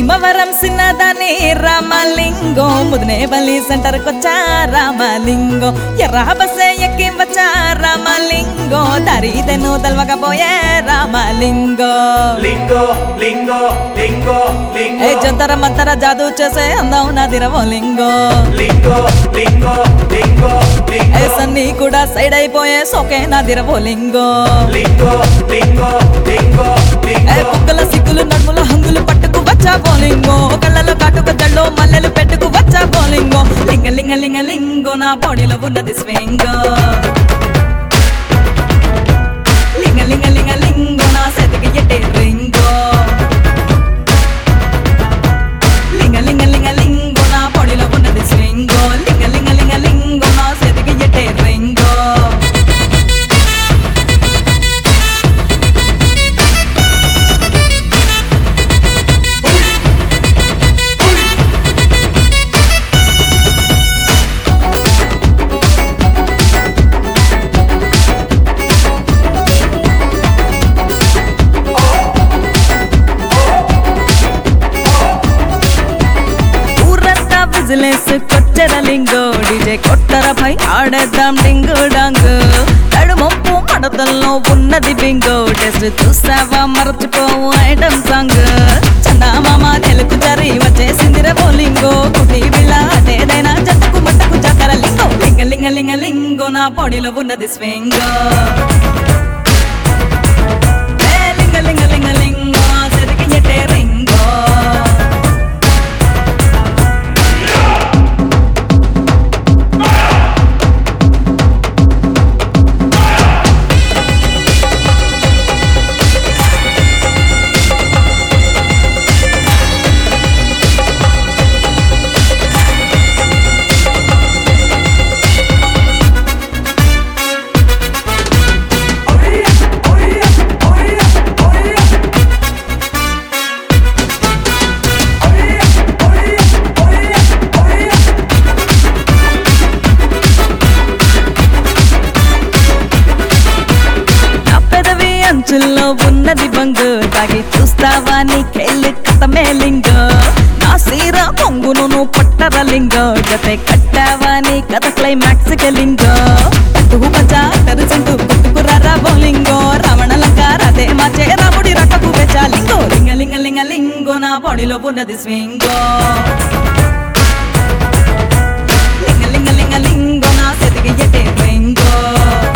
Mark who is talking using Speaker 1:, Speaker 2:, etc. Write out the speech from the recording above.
Speaker 1: భీమవరం సిన్నదాని రామలింగం ముదినేపల్లి సెంటర్ కొచ్చా రామలింగం ఎర్ర బస్సే ఎక్కి వచ్చా రామలింగం దరిదెను తెలవకపోయే రామలింగం
Speaker 2: లింగో లింగో లింగో
Speaker 1: ఏ
Speaker 2: లింగో
Speaker 1: జంతర మంతర జాదు చేసే అందం నా దిరవో లింగో
Speaker 2: లింగో లింగో లింగో
Speaker 1: ఏ
Speaker 2: లింగో
Speaker 1: సన్ని కూడా సైడ్ అయిపోయే సోకే నా దిరవో లింగో
Speaker 2: లింగో లింగో లింగో
Speaker 1: ఏ
Speaker 2: లింగో
Speaker 1: కుక్కల సిగ్గులు నడుముల హంగులు పట్టుకు వచ్చా బోలింగో కళ్ళలో కాటుక జల్లో మల్లెలు పెట్టుకు వచ్చా బోలింగో లింగ లింగ లింగ లింగో నా బాడీలో ఉన్నది స్వింగో లింగ లింగ లింగ లింగో నా సెతికి ఎట్టే రింగో లింగ లింగ లింగ లింగో నా బాడీలో ఉన్నది స్వింగో లింగ లింగ లింగ లింగో నా సెతికి ఎట్టే రింగో ఊరంతా బిజినెస్ కొట్టర లింగో డిజే కొట్టర పై ఆడేద్దాం డింగు డాంగు తడుమొప్పు మడతల్లో ఉన్నది బింగో టెస్ట్ చూసావా మరచిపోవు ఐటమ్ సాంగ్ చందామామ తెలుగు జరి వచ్చేసిందిర బోలింగో కుటి బిళ్ళ అదేదైనా జట్టుకు మట్టకు చక్కర లింగో లింగ లింగ లింగ లింగో నా పొడిలో ఉన్నది స్వింగో ఏ లింగ లింగ లింగ లింగో సెదికి ఎట్టే రింగో నా పెదవి అంచుల్లో ఉన్నది బంగు తాగి చూస్తావా నీ కేళ్ళు కథమే లింగో నా సీర పొంగును నువ్వు పట్టర లింగో జతే కట్టావా నీ కథ క్లైమాక్స్ లింగో పట్టుకు పచ్చా తెరచంటూ పుట్టుకురారా బోలింగో రావణ లంక రదే మాచే రాముడి రక్కకు వెచ్చా లింగో లింగ లింగ లింగ లింగో నా బాడీలో ఉన్నది స్వింగో లింగ లింగ లింగ లింగో నా సెతికి ఎట్టే రింగో